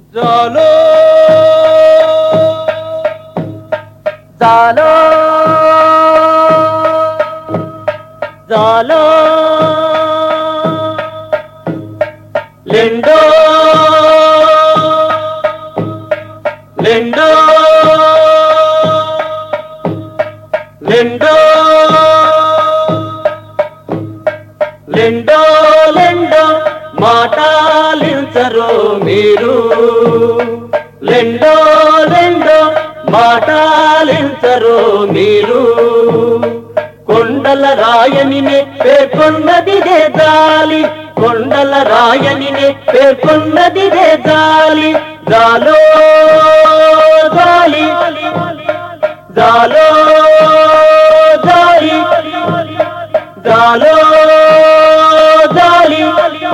జాలో జాలో జాలో లెండో లెండో లెండో లెండో లెండో మాటాలించరు మీరు లెండో లెండో మాటాలించరు మీరు కొండల రాయనినే పేర్కొన్నదిదే జాలి కొండల రాయనినే పేర్కొన్నదిదే జాలి జాలో జాలి జాలో జాలి జాలో జాలి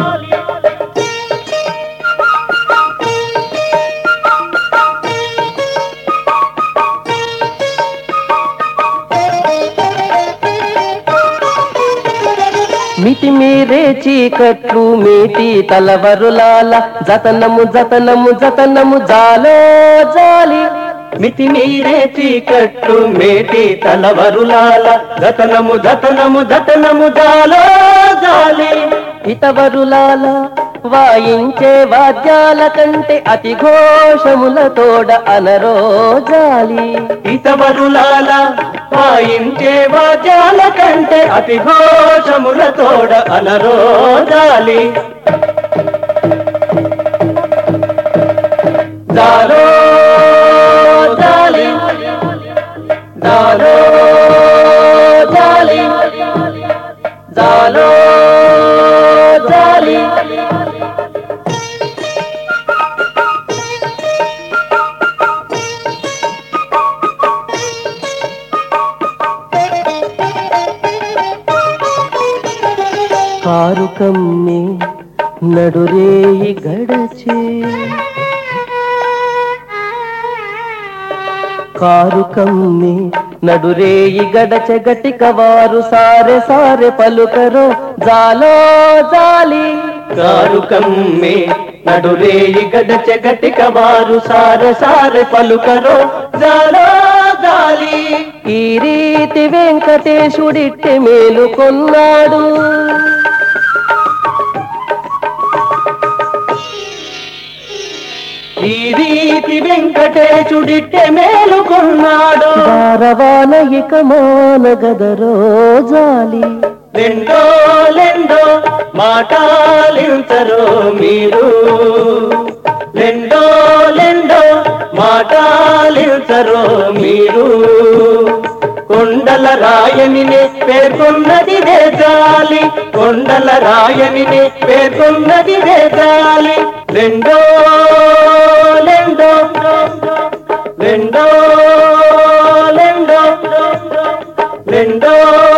మితి మీరే చీకట్లు మీటి తలవరులాల జతనము జతనము జతనము జాలో జాలి మితి మీరే చీకట్లు మేటి తలవరులాల దతనము దతనము దతనము జాలో జాలి ఇతవరులాల వాయించే వాద్యాల కంటే అతి ఘోషముల తోడ అనరో జాలి ఇతవరులాల వాయించే వాద్యాల కంటే అతి ఘోషముల తోడ అనరోజాలి జాలో జాలి జాలో జాలి జాలో జాలి కారు కమ్మి నడురేయి గడచే కారు కమ్మి నడురేయి గడచె గటిక వారు సారె సారె పలుకరో జాలో జాలి కారు కమ్మే నడురేయి గడచె గటిక వారు సార సార పలుకరో జాలో జాలి ఈ రీతి వెంకటేశుడిట్టి మేలుకొన్నాడు ఈ రీతి వెంకటేశుడిట్టె మేలుకున్నాడు దారవాన ఇక మానగదరో జాలి లెండో లెండో మాటాలించరు మీరు లెండో లెండో మాటాలించరు మీరు కొండల రాయనినే పేర్కొన్నది జాలి కొండల రాయనినే పేర్కొన్నది జాలి లెండో లెండో లెండో లెండో లెండో